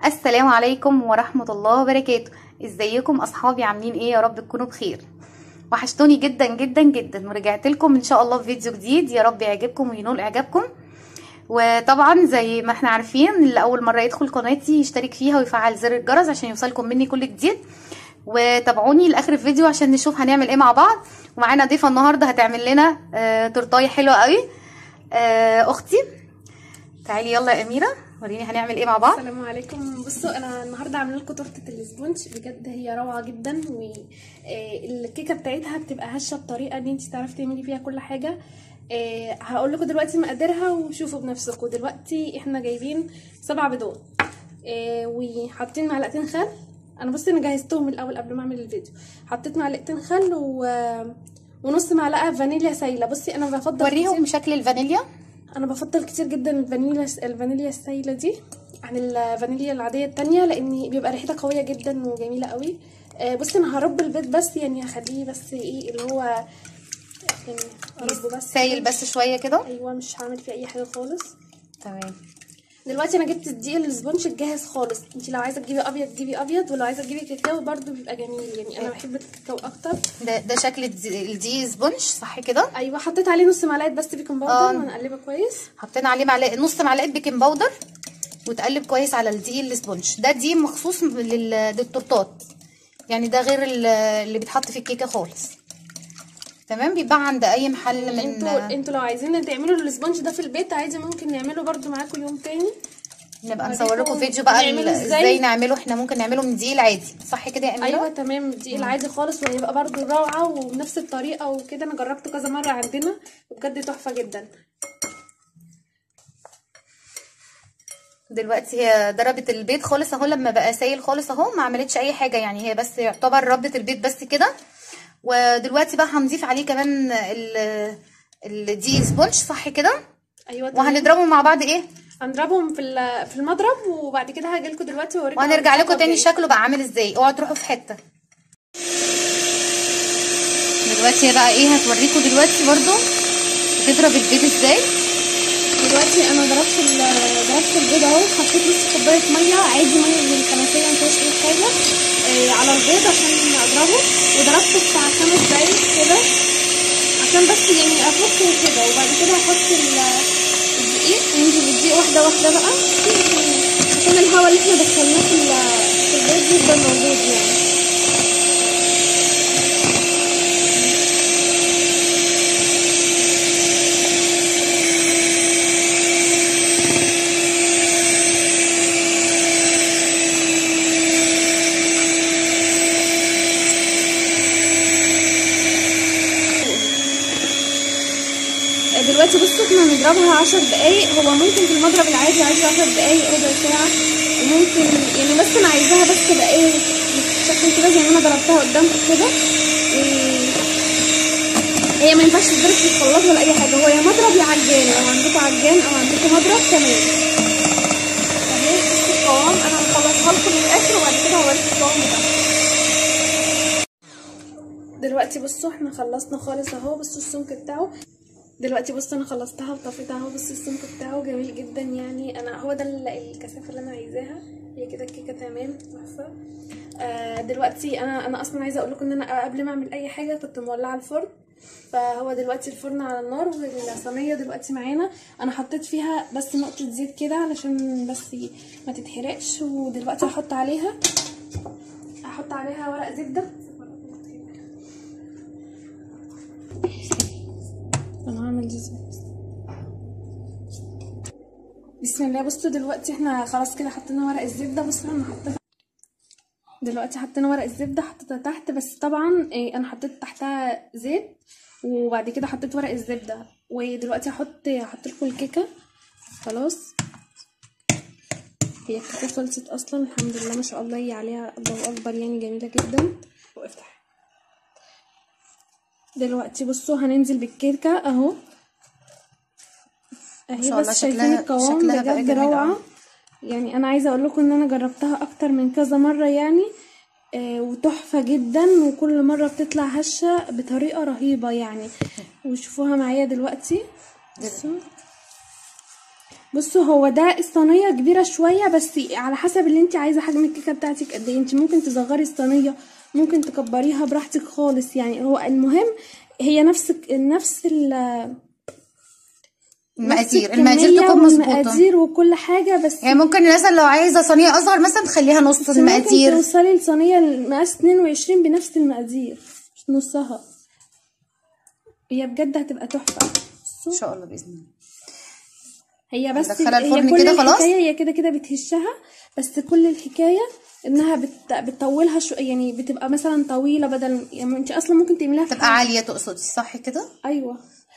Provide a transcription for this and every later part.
السلام عليكم ورحمة الله وبركاته ازيكم اصحابي عاملين ايه يا رب تكونوا بخير وحشتوني جدا جدا جدا ورجعت لكم ان شاء الله في فيديو جديد يا رب يعجبكم وينول اعجابكم وطبعا زي ما احنا عارفين اللي اول مرة يدخل قناتي يشترك فيها ويفعل زر الجرس عشان يوصلكم مني كل جديد وتابعوني لاخر الفيديو عشان نشوف هنعمل ايه مع بعض ومعانا ضيفه النهارده هتعمل لنا آه تورتايه حلوه قوي آه اختي تعالي يلا يا اميره وريني هنعمل ايه مع بعض السلام عليكم بصوا انا النهارده عامله لكم تورته الاسبونج بجد هي روعه جدا والكيكه بتاعتها بتبقى هشه بطريقه ان انت تعرفي تعملي فيها كل حاجه آه، هقول لكم دلوقتي مقاديرها وشوفوا بنفسكم دلوقتي احنا جايبين سبع بيضات آه، وحاطين معلقتين خل انا بصي انا جهزتهم من الاول قبل ما اعمل الفيديو حطيت معلقتين خل و... ونص معلقه فانيليا سايله بصي انا بفضل وريهم شكل الفانيليا انا بفضل كتير جدا الفانيليا الفانيليا السايله دي عن الفانيليا العاديه التانية لان بيبقى ريحتها قويه جدا وجميله قوي آه بصي انا هرب البيض بس يعني هخليه بس ايه اللي هو يعني اربه بس سايل بس شويه كده ايوه مش هعمل فيه اي حاجه خالص تمام دلوقتي انا جبت الدقيق الاسبونج الجاهز خالص انت لو عايزه تجيبي ابيض تجيبي ابيض ولو عايزه تجيبي كاكاو برده بيبقى جميل يعني انا بحب الكاكاو اكتر ده ده شكل الدي- الدقيق سبونج صح كده ايوه حطيت عليه نص معلقه بس بيكنج باودر آه. وهنقلبه كويس حطينا عليه معلقه نص معلقه بيكنج باودر وتقلب كويس على الدقيق السبونج ده دقيق مخصوص لل- للتورتات يعني ده غير ال- اللي بيتحط في الكيكه خالص تمام بيتباع عند اي محل من انتوا انتوا لو عايزين تعملوا الاسبونج ده في البيت عادي ممكن نعمله برده معاكم يوم تاني نبقى هوريكم نصور لكم فيديو بقى ال- نعمله ازاي. ازاي نعمله احنا ممكن نعمله من الدقيق العادي صح كده يا اميره ايوه تمام الدقيق العادي خالص وهيبقى برده روعه وبنفس الطريقه وكده انا جربته كذا مره عندنا وبجد تحفه جدا دلوقتي هي ضربت البيض خالص اهو لما بقى سايل خالص اهو ما عملتش اي حاجه يعني هي بس يعتبر ربت البيض بس كده ودلوقتي بقى هنضيف عليه كمان ال- الدقيق سبونج صح كده ايوه تمام وهنضربهم مع بعض ايه هنضربهم في ال- في المضرب وبعد كده هاجي لكم دلوقتي واوريكم وهنرجع لكم هنضربهم تاني ازاي. شكله بقى عامل ازاي اوعوا تروحوا في حته دلوقتي هي بقى ايه هتوريكم دلوقتي برضو بتضرب البيض ازاي دلوقتي انا ضربت ال- ضربت البيض اهو حطيت نص كوبايه ميه عادي ميه من الحنفيه ما فيهاش اي حاجه آه على البيض عشان اضربه وضربته بتاع خمس دقايق كده عشان بس يعني افك كده وبعد كده هحط ال- الدقيق ننزل بالدقيق واحده واحده بقى عشان الهواء اللي احنا دخلناه في ال- في البيض يفضل موجود يعني دلوقتي بصوا احنا هنضربها عشر دقايق هو ممكن في المضرب العادي عايزة عشر دقايق ربع ساعة وممكن يعني بس انا عايزاها بس تبقى ايه شكل كده زي ما انا ضربتها قدامكم كده و- هي ما ينفعش تضرب في الخلاط ولا اي حاجة هو يا مضرب يا عجان لو عندكم عجان او عندكم مضرب تمام اهي بصوا القوام انا هخلصها لكم للاخر وبعد كده هوريكم القوام بتاعها دلوقتي بصوا احنا خلصنا خالص اهو بصوا السمك بتاعه دلوقتي بصوا انا خلصتها وطفيتها اهو بصوا السمك بتاعه جميل جدا يعني انا هو ده ال- الكثافه اللي انا عايزاها هي كده الكيكه تمام تحفه آه دلوقتي انا انا اصلا عايزه اقول لكم ان انا قبل ما اعمل اي حاجه كنت مولعه الفرن فهو دلوقتي الفرن على النار والصينيه دلوقتي معانا انا حطيت فيها بس نقطه زيت كده علشان بس ما تتحرقش ودلوقتي هحط عليها هحط عليها ورق زبده انا هعمل دي ازاي بسم الله بصوا دلوقتي احنا خلاص كده حطينا ورق الزبده بصوا انا حطيتها دلوقتي حطينا ورق الزبده حطيتها تحت بس طبعا ايه انا حطيت تحتها زيت وبعد كده حطيت ورق الزبده ودلوقتي هحط هحط لكم الكيكه خلاص هي الكيكه خلصت اصلا الحمد لله ما شاء الله هي عليها الله اكبر يعني جميله جدا وافتح دلوقتي بصوا هننزل بالكيكه اهو ما اهي شاء الله بس شايفين شكلها- القوام شكلها بقى بجد جميل روعه أوي. يعني انا عايزه اقول لكم ان انا جربتها اكتر من كذا مره يعني آه وتحفه جدا وكل مره بتطلع هشه بطريقه رهيبه يعني وشوفوها معايا دلوقتي بصوا بصوا هو ده الصينيه كبيره شويه بس على حسب اللي انت عايزه حجم الكيكه بتاعتك قد ايه انت ممكن تصغري الصينيه ممكن تكبريها براحتك خالص يعني هو المهم هي نفس نفس ال المقادير نفس المقادير الكمية تكون مظبوطه والمقادير وكل حاجه بس يعني ممكن مثلا لو عايزه صينيه اصغر مثلا تخليها نص بس ممكن المقادير توصلي لصينيه المقاس 22 بنفس المقادير مش نصها هي بجد هتبقى تحفه ان شاء الله باذن الله هي بس ندخلها هي الفرن كل كده خلاص؟ الحكايه هي كده كده بتهشها بس كل الحكايه انها بت... بتطولها شو يعني بتبقى مثلا طويله بدل يعني انت اصلا ممكن تعمليها في تبقى عاليه تقصدي صح كده ايوه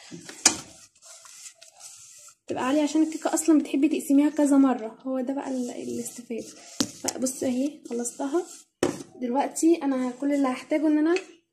تبقى عالية عشان الكيكة اصلا بتحبي تقسميها كذا مرة هو ده بقى ال- الاستفادة فبص اهي خلصتها دلوقتي انا كل اللي هحتاجه ان انا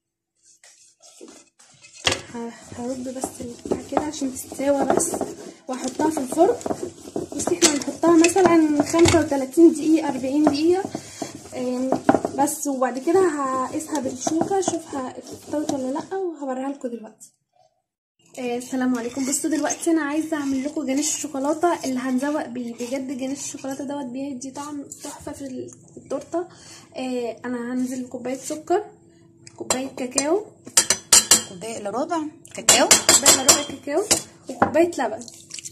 ه- هرد بس البتاع كده عشان تستوى بس واحطها في الفرن بصي احنا هنحطها مثلا خمسة وتلاتين دقيقة اربعين دقيقة آم، بس وبعد كده هقيسها بالشوكة اشوفها استوت ولا لأ وهوريها لكم دلوقتي آه، السلام عليكم بصوا دلوقتي انا عايزه اعمل لكم جانش الشوكولاته اللي هنزوق بيه بجد جانش الشوكولاته دوت بيدي طعم تحفه في ال- في التورته آه، انا هنزل بكوبايه سكر كوبايه كاكاو كوبايه الا ربع كاكاو كوبايه الا ربع كاكاو وكوبايه لبن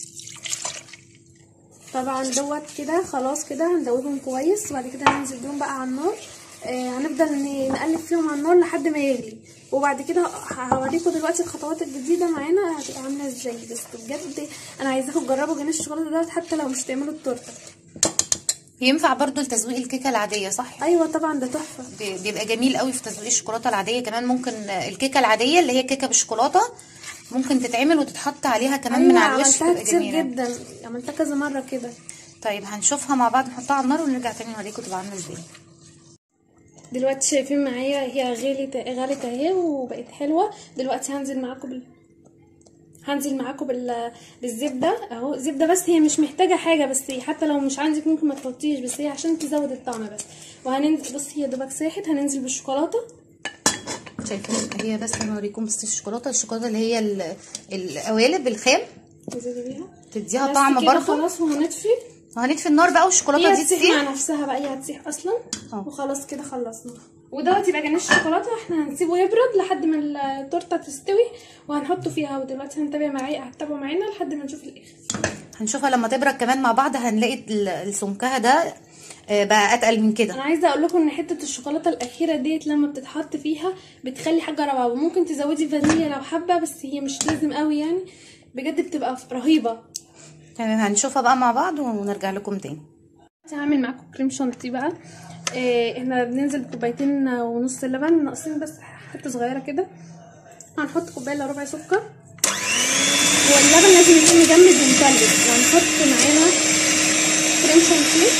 طبعا دوت كده خلاص كده هندوبهم كويس وبعد كده هننزل بيهم بقى على النار آه هنفضل ن- نقلب فيهم على النار لحد ما يغلي وبعد كده ه- هوريكم دلوقتي الخطوات الجديده معانا هتبقى عامله ازاي بس بجد انا عايزاكم تجربوا جناش الشوكولاته دوت حتى لو مش تعملوا التورته ينفع برضو لتزويق الكيكه العاديه صح ايوه طبعا ده تحفه بي- بيبقى جميل قوي في تزويق الشوكولاته العاديه كمان ممكن الكيكه العاديه اللي هي كيكه بالشوكولاته ممكن تتعمل وتتحط عليها كمان من ايوه على الوش عملتها تبقى كتير جميله جدا عملتها كذا مره كده طيب هنشوفها مع بعض نحطها على النار ونرجع تاني نوريكم تبقى عامله ازاي دلوقتي شايفين معايا هي غلت غلت اهي وبقت حلوه دلوقتي هنزل معاكم بال هنزل معاكم بال... بالزبده اهو زبده بس هي مش محتاجه حاجه بس حتى لو مش عندك ممكن ما تحطيش بس هي عشان تزود الطعم بس وهننزل بصي هي دوبك ساحت هننزل بالشوكولاته شايفين هي بس هنوريكم بس الشوكولاته الشوكولاته اللي هي ال- القوالب الخام نزلي بيها تديها بس طعم كده برضو خلاص وهنطفي وهنطفي النار بقى والشوكولاته هي دي هتسيح تسيح مع نفسها بقى هي هتسيح اصلا اه. وخلاص كده خلصنا ودوت يبقى جناش الشوكولاته احنا هنسيبه يبرد لحد ما التورته تستوي وهنحطه فيها ودلوقتي هنتابع معايا هتتابعوا معانا لحد ما نشوف الاخر هنشوفها لما تبرد كمان مع بعض هنلاقي ال- السمكها ده آه، بقى اتقل من كده انا عايزه اقول لكم ان حته الشوكولاته الاخيره ديت لما بتتحط فيها بتخلي حاجه روعه وممكن تزودي فانيليا لو حابه بس هي مش لازم قوي يعني بجد بتبقى رهيبه تمام هنشوفها بقى مع بعض ونرجع لكم تاني هعمل معاكم كريم شانتيه بقى إيه احنا بننزل بكوبايتين ونص لبن ناقصين بس حته صغيره كده هنحط كوبايه الا ربع سكر هو اللبن لازم يكون مجمد ومتلج وهنحط معانا كريم شانتيه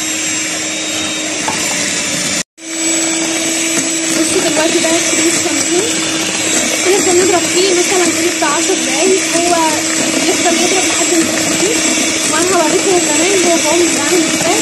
بصوا دلوقتي ده كريم شانتيه نفضل نضرب فيه مثلا قولي بتاع 10 دقايق هو يفضل يضرب لحد ما يخفيه وانا هوريكم كمان هو بقوم عامل ازاي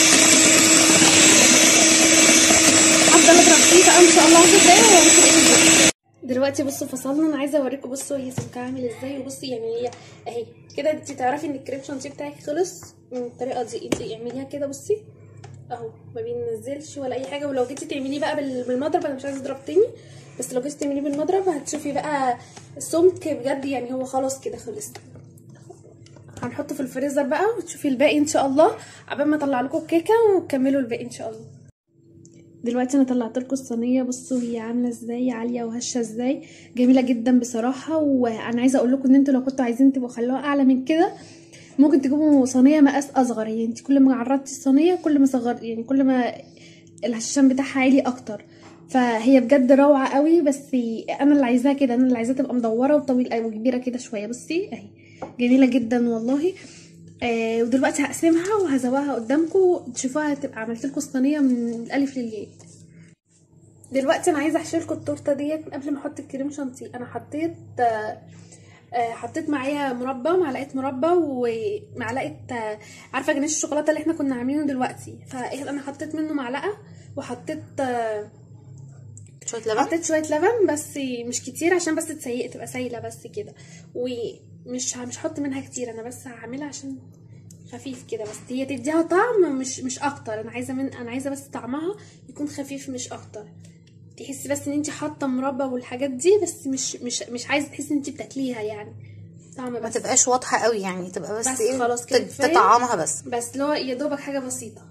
هفضل اضرب فيه بقى ان شاء الله 10 دقايق وهوريكم ايه بالظبط دلوقتي بصوا فصلنا انا عايزه اوريكم بصوا هي سمكها عامل ازاي وبصي يعني هي اهي كده انت تعرفي ان الكريم شانتيه بتاعك خلص من الطريقه دي انت اعمليها كده بصي اهو ما بينزلش ولا اي حاجه ولو جيتي تعمليه بقى بال- بالمضرب انا مش عايزه اضرب تاني بس لو جيتي تعمليه بالمضرب هتشوفي بقى السمك بجد يعني هو خلاص كده خلص هنحطه في الفريزر بقى وتشوفي الباقي ان شاء الله عبال ما اطلع لكم الكيكه وتكملوا الباقي ان شاء الله دلوقتي انا طلعت لكم الصينيه بصوا هي عامله ازاي عاليه وهشه ازاي جميله جدا بصراحه وانا عايزه اقول لكم ان انتوا لو كنتوا عايزين تبقوا خلوها اعلى من كده ممكن تجيبوا صينيه مقاس اصغر يعني انت كل ما عرضتي الصينيه كل ما صغر يعني كل ما الهشام بتاعها عالي اكتر فهي بجد روعه قوي بس انا اللي عايزاها كده انا اللي عايزاها تبقى مدوره وطويله وكبيره كده شويه بصي اهي جميله جدا والله آه ودلوقتي هقسمها وهزوقها قدامكم تشوفوها هتبقى عملت لكم الصينيه من الالف للياء دلوقتي انا عايزه احشي لكم التورته ديت قبل ما احط الكريم شانتيه انا حطيت آه آه، حطيت معايا مربى معلقه مربى ومعلقه آه، عارفه جناش الشوكولاته اللي احنا كنا عاملينه دلوقتي فانا حطيت منه معلقه وحطيت آه، شويه لبن حطيت شويه لبن بس مش كتير عشان بس تسيق تبقى سايله بس كده ومش ه- مش هحط منها كتير انا بس هعملها عشان خفيف كده بس هي تديها طعم مش مش اكتر انا عايزه من انا عايزه بس طعمها يكون خفيف مش اكتر تحسي بس ان انت حاطه مربى والحاجات دي بس مش مش مش عايزه تحسي ان انت بتاكليها يعني طعم ما بس تبقاش واضحه قوي يعني تبقى بس, بس ايه خلاص كده تت- كفاية. تطعمها بس بس اللي هو يا دوبك حاجه بسيطه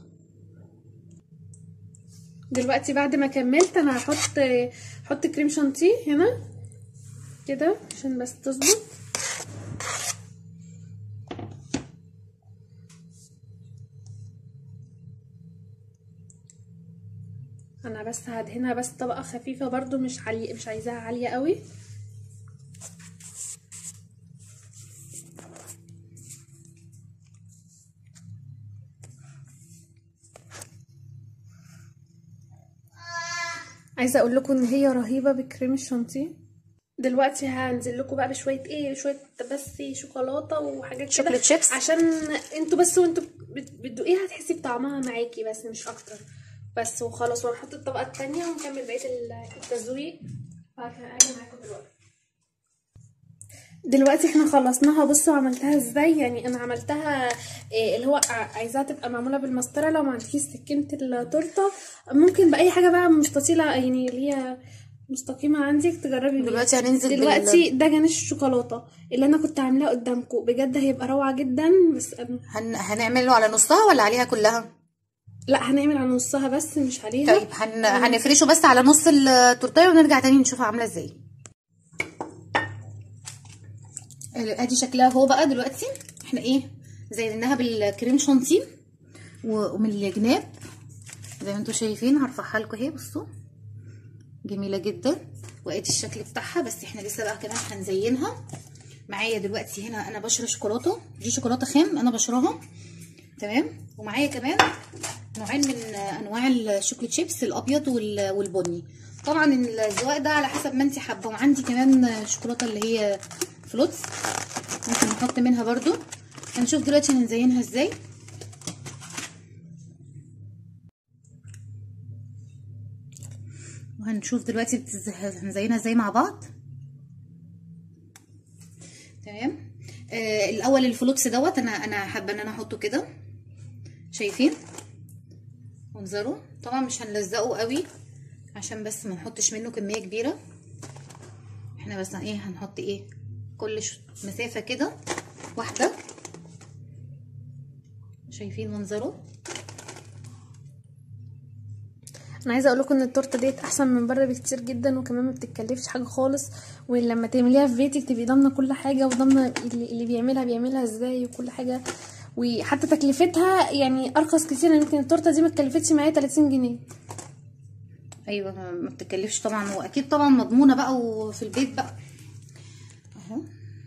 دلوقتي بعد ما كملت انا هحط هحط كريم شانتيه هنا كده عشان بس تظبط انا بس هدهنها بس طبقه خفيفه برضو مش عالية مش عايزاها عاليه قوي عايزه اقول لكم ان هي رهيبه بكريم الشانتيه دلوقتي هنزل لكم بقى بشويه ايه شويه بس شوكولاته وحاجات كده شوكليت شيبس؟ عشان انتوا بس وانتوا بت- بتدوقيها هتحسي بطعمها معاكي بس مش اكتر بس وخلاص وهنحط الطبقه التانية ونكمل بقيه ال- التزويق هاجي معاكم دلوقتي دلوقتي احنا خلصناها بصوا عملتها ازاي يعني انا عملتها إيه اللي هو ع- عايزاها تبقى معموله بالمسطره لو ما عندكيش سكينه التورته ممكن باي حاجه بقى مستطيله يعني اللي هي مستقيمه عندك تجربي بيها دلوقتي هننزل بال- دلوقتي ده جانش الشوكولاته اللي انا كنت عاملاه قدامكم بجد هيبقى روعه جدا بس انا هن... هنعمله على نصها ولا عليها كلها لا هنعمل على نصها بس مش عليها طيب هن... هنفرشه بس على نص التورتيه ونرجع تاني نشوفها عامله ازاي ادي شكلها هو بقى دلوقتي احنا ايه زيناها بالكريم شانتيه و- ومن الجناب زي ما انتم شايفين هرفعها لكم اهي بصوا جميله جدا وادي الشكل بتاعها بس احنا لسه بقى كمان هنزينها معايا دلوقتي هنا انا بشرى شوكولاته دي شوكولاته خام انا بشراها تمام ومعايا كمان نوعين من انواع الشوكليت شيبس الابيض وال- والبني طبعا الذواق ده على حسب ما انت حابه وعندي كمان شوكولاته اللي هي فلوتس ممكن نحط منها برضو هنشوف دلوقتي هنزينها ازاي وهنشوف دلوقتي بتز- هنزينها ازاي مع بعض تمام آه الاول الفلوكس دوت انا انا حابه ان انا احطه كده شايفين منظره طبعا مش هنلزقه قوي عشان بس ما نحطش منه كميه كبيره احنا بس ايه هنحط ايه كل ش- مسافه كده واحده شايفين منظره انا عايزه اقول لكم ان التورته ديت احسن من بره بكتير جدا وكمان ما بتتكلفش حاجه خالص ولما تعمليها في بيتك تبقي ضامنه كل حاجه وضامنه اللي, اللي بيعملها بيعملها ازاي وكل حاجه وحتى تكلفتها يعني ارخص كتير يمكن التورته دي ما اتكلفتش معايا 30 جنيه ايوه ما ما بتكلفش طبعا واكيد طبعا مضمونه بقى وفي البيت بقى اهو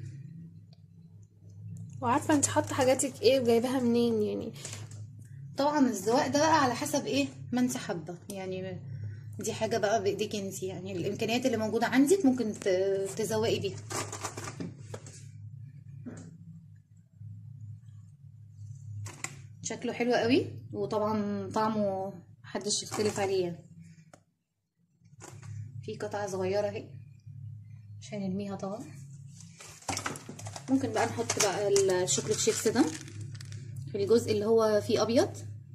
وعارفه انت حاطه حاجاتك ايه وجايباها منين يعني طبعا الذواق ده بقى على حسب ايه ما انت حابه يعني دي حاجه بقى بايديك انت يعني الامكانيات اللي موجوده عندك ممكن ت- تزوقي بيها شكله حلو قوي وطبعا طعمه محدش يختلف عليه يعني. في قطعه صغيره اهي عشان نرميها طبعا ممكن بقى نحط بقى الشوكليت شيبس ده في الجزء اللي هو فيه ابيض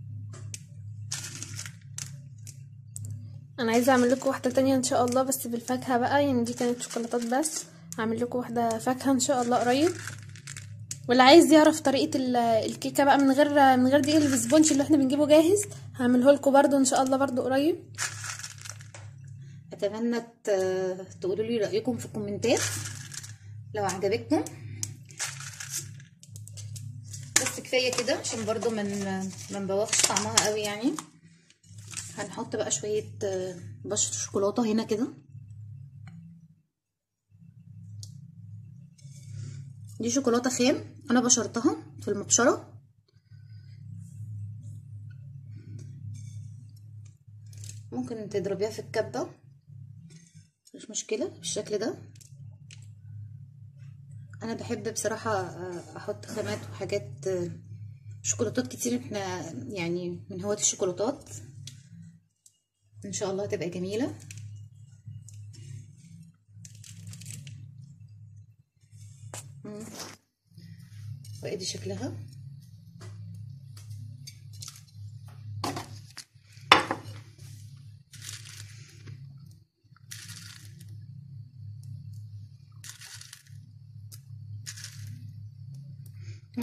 انا عايزه اعمل لكم واحده تانية ان شاء الله بس بالفاكهه بقى يعني دي كانت شوكولاتات بس هعمل لكم واحده فاكهه ان شاء الله قريب واللي عايز يعرف طريقه ال- الكيكه بقى من غير من غير دقيق السبونج اللي احنا بنجيبه جاهز هعمله لكم برده ان شاء الله برده قريب اتمنى ت- تقولوا لي رايكم في الكومنتات لو عجبتكم بس كفايه كده عشان برضو من ما نبوخش طعمها قوي يعني هنحط بقى شويه آه، بشر شوكولاته هنا كده دي شوكولاته خام انا بشرتها في المبشره ممكن تضربيها في الكبه مش مشكله بالشكل ده انا بحب بصراحه آه، احط خامات وحاجات آه، شوكولاتات كتير احنا يعني من هواة الشوكولاتات ان شاء الله هتبقى جميله مم. وادي شكلها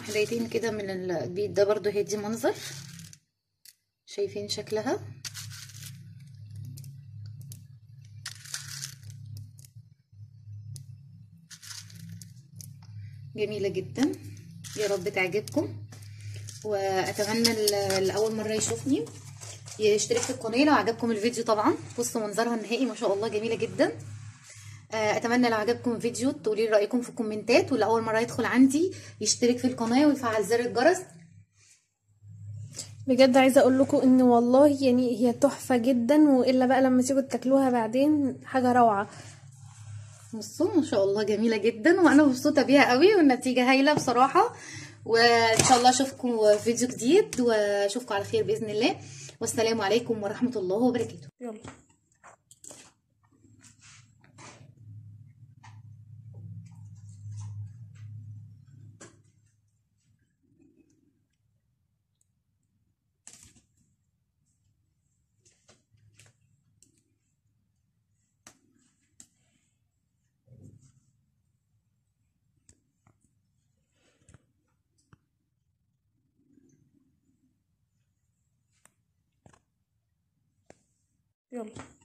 واحدتين كده من البيض ده برضو هيدي منظر شايفين شكلها جميلة جدا يا رب تعجبكم واتمنى اللي اول مرة يشوفني يشترك في القناة لو عجبكم الفيديو طبعا بصوا منظرها النهائي ما شاء الله جميلة جدا اتمنى لو عجبكم الفيديو تقولي لي رايكم في الكومنتات واللي اول مره يدخل عندي يشترك في القناه ويفعل زر الجرس بجد عايزه اقول لكم ان والله يعني هي تحفه جدا والا بقى لما تيجوا تاكلوها بعدين حاجه روعه بصوا ما شاء الله جميله جدا وانا مبسوطه بيها قوي والنتيجه هايله بصراحه وان شاء الله اشوفكم في فيديو جديد واشوفكم على خير باذن الله والسلام عليكم ورحمه الله وبركاته يلا يلا